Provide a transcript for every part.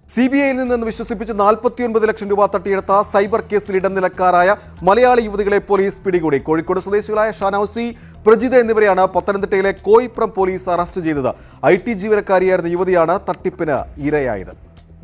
C B ഐയിൽ നിന്ന് വിശ്വസിപ്പിച്ച് നാൽപ്പത്തിയൊൻപത് ലക്ഷം രൂപ തട്ടിയെടുത്ത സൈബർ കേസിൽ ഇടനിലക്കാരായ മലയാളി യുവതികളെ പോലീസ് പിടികൂടി കോഴിക്കോട് സ്വദേശികളായ ഷാനൌസി പ്രജിത എന്നിവരെയാണ് പത്തനംതിട്ടയിലെ കോയിപ്രം പോലീസ് അറസ്റ്റ് ചെയ്തത് ഐ ടി ജീവനക്കാരിയായിരുന്ന യുവതിയാണ് തട്ടിപ്പിന് ഇരയായത്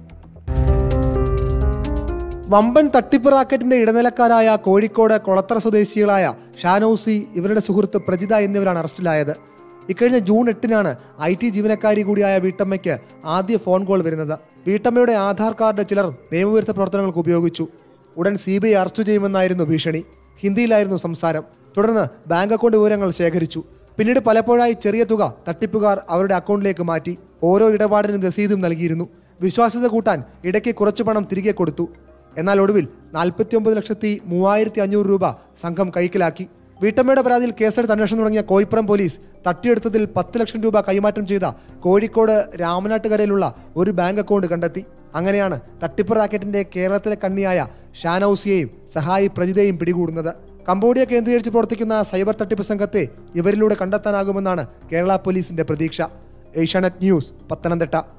വമ്പൻ തട്ടിപ്പ് റാക്കറ്റിന്റെ ഇടനിലക്കാരായ കോഴിക്കോട് കൊളത്തറ സ്വദേശികളായ ഷാനൌസി ഇവരുടെ സുഹൃത്ത് പ്രജിത എന്നിവരാണ് അറസ്റ്റിലായത് ഇക്കഴിഞ്ഞ ജൂൺ എട്ടിനാണ് ഐ ടി ജീവനക്കാരി കൂടിയായ വീട്ടമ്മയ്ക്ക് ആദ്യ ഫോൺ കോൾ വരുന്നത് വീട്ടമ്മയുടെ ആധാർ കാർഡ് ചിലർ നിയമവിരുദ്ധ പ്രവർത്തനങ്ങൾക്ക് ഉപയോഗിച്ചു ഉടൻ സി ബി ഐ അറസ്റ്റ് ചെയ്യുമെന്നായിരുന്നു ഭീഷണി ഹിന്ദിയിലായിരുന്നു സംസാരം തുടർന്ന് ബാങ്ക് അക്കൗണ്ട് വിവരങ്ങൾ ശേഖരിച്ചു പിന്നീട് പലപ്പോഴായി ചെറിയ തുക തട്ടിപ്പുകാർ അവരുടെ അക്കൗണ്ടിലേക്ക് മാറ്റി ഓരോ ഇടപാടിനും രസീതും നൽകിയിരുന്നു വിശ്വാസ്യത കൂട്ടാൻ ഇടയ്ക്ക് കുറച്ചു പണം തിരികെ കൊടുത്തു എന്നാൽ ഒടുവിൽ നാൽപ്പത്തി ഒമ്പത് ലക്ഷത്തി മൂവായിരത്തി അഞ്ഞൂറ് രൂപ സംഘം കൈക്കലാക്കി വീട്ടമ്മയുടെ പരാതിയിൽ കേസെടുത്ത് അന്വേഷണം തുടങ്ങിയ കോയിപ്പുറം പോലീസ് തട്ടിയെടുത്തതിൽ പത്ത് ലക്ഷം രൂപ കൈമാറ്റം ചെയ്ത കോഴിക്കോട് രാമനാട്ടുകരയിലുള്ള ഒരു ബാങ്ക് അക്കൗണ്ട് കണ്ടെത്തി അങ്ങനെയാണ് തട്ടിപ്പ് റാക്കറ്റിന്റെ കേരളത്തിലെ കണ്ണിയായ ഷാനൌസിയെയും സഹായി പ്രജിതയും പിടികൂടുന്നത് കംബോഡിയ കേന്ദ്രീകരിച്ച് പ്രവർത്തിക്കുന്ന സൈബർ തട്ടിപ്പ് സംഘത്തെ ഇവരിലൂടെ കണ്ടെത്താനാകുമെന്നാണ് കേരള പോലീസിന്റെ പ്രതീക്ഷ ഏഷ്യാനെറ്റ് ന്യൂസ് പത്തനംതിട്ട